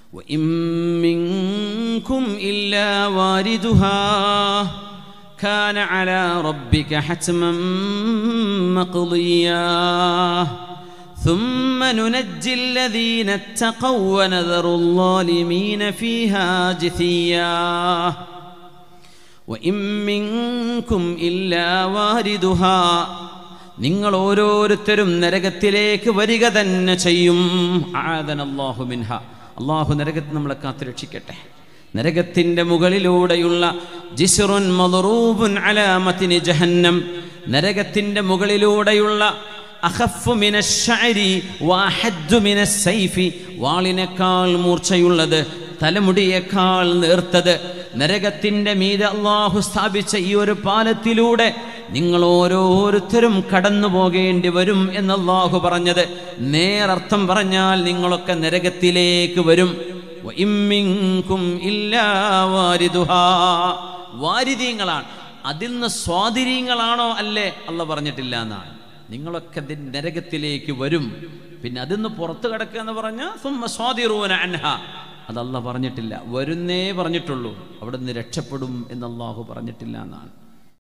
وإن منكم إلا واردها كان على ربك حتما مقضيا ثم ننجي الذين اتقوا ونذر الظالمين فيها جثيا وإن منكم إلا واردها നിങ്ങൾ ഓരോരുത്തരും നരകത്തിലേക്ക് വരിക തന്നെ ചെയ്യും ആദന അള്ളാഹു മിൻഹ അള്ളാഹു നരകത്തിൽ നമ്മളെ കാത്തു രക്ഷിക്കട്ടെ നരകത്തിൻ്റെ മുകളിലൂടെയുള്ള ജിസ്റുൻ മദറൂബുൻ അലാമത്തിന് ജഹന്നം നരകത്തിൻ്റെ മുകളിലൂടെയുള്ള അഖഫു മിനശ്ശഅരി വഅഹദ്ദു മിനസ്സൈഫി വാളിനേക്കാൾ മൂർച്ചയുള്ളത് തലമുടിയേക്കാൾ നേർത്തത് നരകത്തിൻ്റെ മീതെ അള്ളാഹു സ്ഥാപിച്ച ഈ ഒരു പാലത്തിലൂടെ നിങ്ങൾ ഓരോരുത്തരും കടന്നു പോകേണ്ടി വരും എന്ന് അള്ളാഹു പറഞ്ഞത് നേരർത്ഥം പറഞ്ഞാൽ നിങ്ങളൊക്കെ നരകത്തിലേക്ക് വരും വഇമ്മിൻകും ഇല്ലാ വാരിദുഹാ. വാരിദീങ്ങളാണ് അതിൽ നിന്ന് സ്വാതിരീങ്ങളാണോ അല്ലേ അല്ല പറഞ്ഞിട്ടില്ല എന്നാണ് നിങ്ങളൊക്കെ ദി- നരകത്തിലേക്ക് വരും പിന്നെ അതിൽ നിന്ന് പുറത്തു കിടക്കുക എന്ന് പറഞ്ഞാൽ സുമ്മ സ്വാതിറൂന അൻഹ അതല്ല പറഞ്ഞിട്ടില്ല വരുന്നേ പറഞ്ഞിട്ടുള്ളൂ അവിടെ നിന്ന് രക്ഷപ്പെടും എന്ന് അള്ളാഹു പറഞ്ഞിട്ടില്ല എന്നാണ്